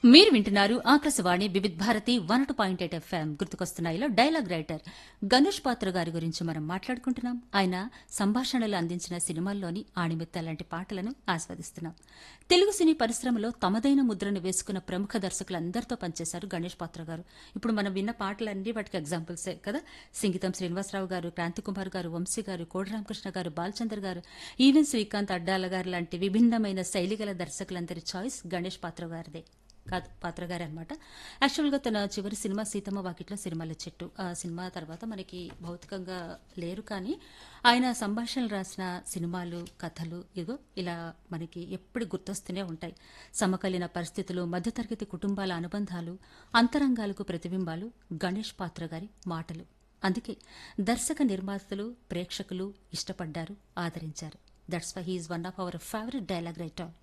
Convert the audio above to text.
మీరు వింటున్నారు Akashvani Vividh Bharati one two point eight FM గుర్తుకొస్తున్నాయిలో డైలాగ్ రైటర్ గణేష్ పాత్ర గారి గురించి మనం మాట్లాడుకుంటున్నాం ఆయన సంభాషణలు అందించిన సినిమాల్లోని ఆణిమెత్త లాంటి పాటలను ఆస్వాదిస్తున్నాం తెలుగు సినీ పరిశ్రమలో తమదైన ముద్రను వేసుకున్న ప్రముఖ దర్శకులందరితో పనిచేశారు గణేష్ పాత్ర గారు ఇప్పుడు మనం విన్న పాటలన్నీ వాటికి ఎగ్జాంపుల్సే కదా సింగీతం శ్రీనివాసరావు గారు క్రాంతికుమార్ గారు వంశీ గారు కోడిరామకృష్ణ గారు బాలచందర్ గారు ఈవెన్ శ్రీకాంత్ అడ్డాల గారు లాంటి విభిన్నమైన శైలి గల దర్శకులందరి చాయిస్ గణేష్ పాత్ర గారిదే కాదు పాత్ర గారే అనమాట యాక్చువల్గా తన చివరి సినిమా సీతమ్మ వాకిట్లో సినిమాల చెట్టు ఆ సినిమా తర్వాత మనకి భౌతికంగా లేరు కానీ ఆయన సంభాషణలు రాసిన సినిమాలు కథలు ఇగో ఇలా మనకి ఎప్పుడు గుర్తొస్తూనే ఉంటాయి సమకాలీన పరిస్థితులు మధ్యతరగతి కుటుంబాల అనుబంధాలు అంతరంగాలకు ప్రతిబింబాలు గణేష్ పాత్ర గారి మాటలు అందుకే దర్శక నిర్మాతలు ప్రేక్షకులు ఇష్టపడ్డారు ఆదరించారు that's why he's one of our favourite dialogue writer